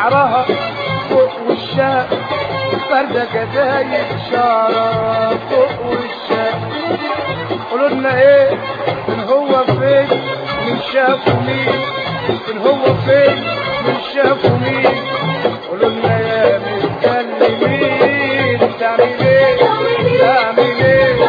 شعرها فوق وشها فردة جدايد شعرها فوق وشها قولوا لنا ايه من هو فين من شافوا مين من هو فين من شافوا مين قولوا لنا يا متكلمين تعمل ايه تعمل ايه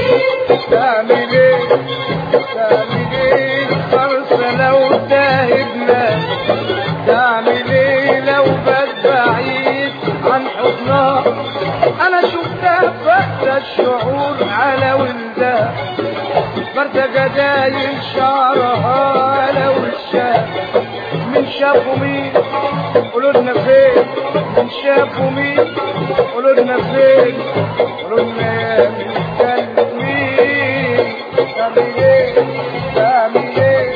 تعمل ايه تعمل ايه فرصة لو تاهبنا تعمل ايه لو بات بعيد عن حضنها انا شفتها فقد الشعور على ولدها فردة جدايل شعرها على وشها من شافوا مين قولوا لنا فين من شافوا مين قولوا لنا فين قولوا لنا يا متكلمين تعمل ايه تعمل ايه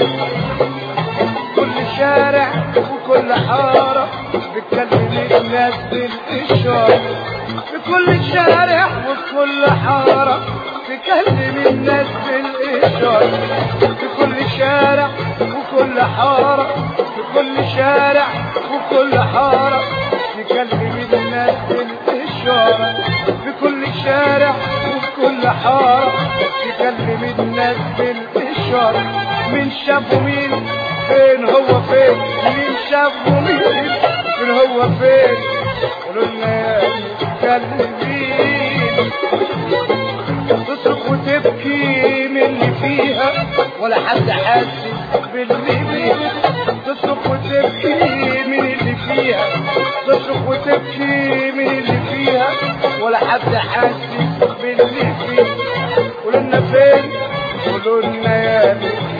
كل شارع وكل حارة بتكلم الناس بالإشارة في كل شارع وكل حارة تكلم الناس بالإشارة في كل شارع وكل حارة في كل شارع وكل حارة تكلم الناس بالإشارة في كل شارع وكل حارة تكلم الناس بالإشارة من شافوا مين فين هو فين مين شافوا مين فين هو فين قولوا لنا يا متكلمين تصرخ وتبكي من اللي فيها ولا حد حاسس باللي فيها تصرخ وتبكي من اللي فيها تصرخ وتبكي من اللي فيها ولا حد حاسس باللي فيها قولوا لنا فين قولوا لنا يا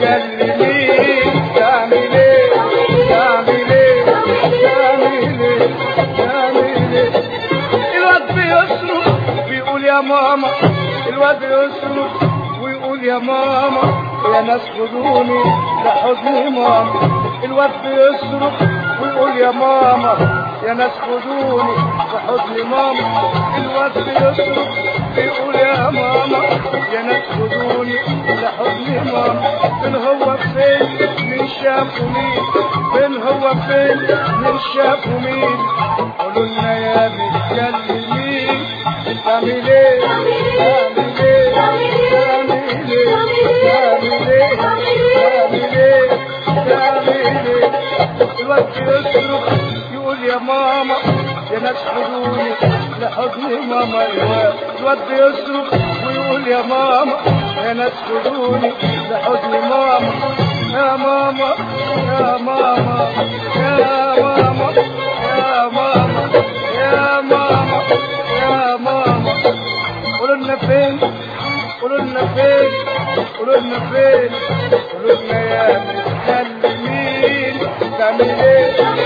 متكلمين تعمل ايه تعمل ايه تعمل ايه تعمل ايه الواد بيصرخ بيقول يا ماما الواد بيصرخ ويقول يا ماما يا ناس خدوني لحضن ماما الواد بيصرخ ويقول يا ماما يا ناس خدوني لحضن ماما الواد بيصرخ بيقول يا ماما يا ناس خدوني لحضن ماما فين هو فين من شافوا مين فين هو فين من شافوا مين قولوا لنا يا متكلمين تعمل ايه تعمل ايه تعمل ايه تعمل ايه تعمل ايه تعمل ايه الواد يصرخ يقول يا ماما يا ناس حضوني لحضن ماما الواد الواد يصرخ ويقول يا ماما يا ناس خدوني لحضن ماما يا ماما يا ماما يا ماما يا ماما يا ماما يا ماما قولوا لنا فين قولوا لنا فين قولوا لنا فين قولوا لنا يا متكلمين تعمل ايه